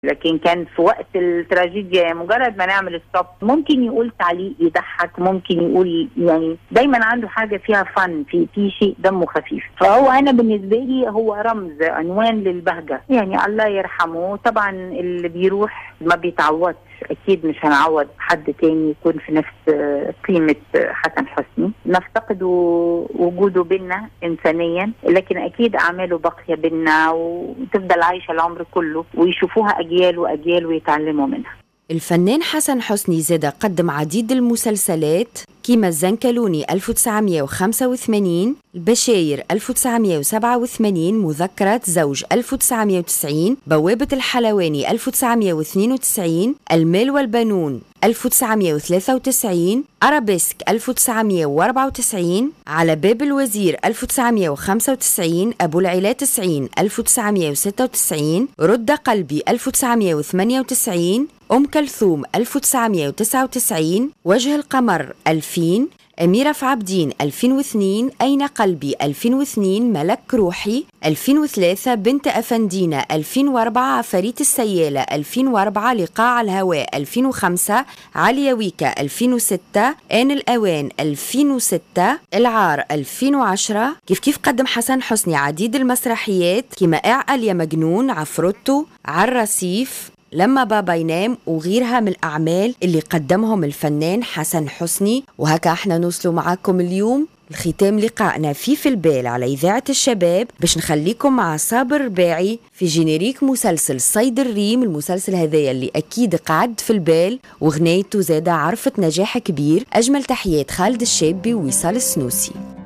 لكن كان في وقت التراجيديا مجرد ما نعمل ستوب ممكن يقول تعليق يضحك ممكن يقول يعني دايما عنده حاجه فيها فن في في شيء دمه خفيف فهو انا بالنسبه لي هو رمز عنوان للبهجه يعني الله يرحمه طبعا اللي بيروح ما بيتعوضش اكيد مش هنعوض حد تاني يكون في نفس قيمه حسن حسني نفتقد وجوده بينا انسانيا لكن اكيد اعماله باقيه بينا وتفضل عايشه العمر كله ويشوفوها اجيال واجيال ويتعلموا منها الفنان حسن حسني زاد قدم عديد المسلسلات كيما الزنكلوني 1985 البشاير 1987 مذكرة زوج 1990 بوابة الحلواني 1992 المال والبنون 1993 أرابيسك 1994 على باب الوزير 1995 أبو العلا 90 1996 رد قلبي 1998 أم كلثوم 1999 وجه القمر 2000 أميرة في عبدين 2002 أين قلبي 2002 ملك روحي 2003 بنت أفندينا 2004 عفاريت السيالة 2004 لقاء على الهواء 2005 عليا ويكا 2006 آن الأوان 2006 العار 2010 كيف كيف قدم حسن حسني عديد المسرحيات كما اعقل يا مجنون عفروتو عالرصيف لما بابا ينام وغيرها من الأعمال اللي قدمهم الفنان حسن حسني وهكا احنا نوصلوا معاكم اليوم الختام لقائنا في في البال على إذاعة الشباب باش نخليكم مع صابر رباعي في جينيريك مسلسل صيد الريم المسلسل هذايا اللي أكيد قعد في البال وغنيته زادة عرفت نجاح كبير أجمل تحيات خالد الشابي ووصال السنوسي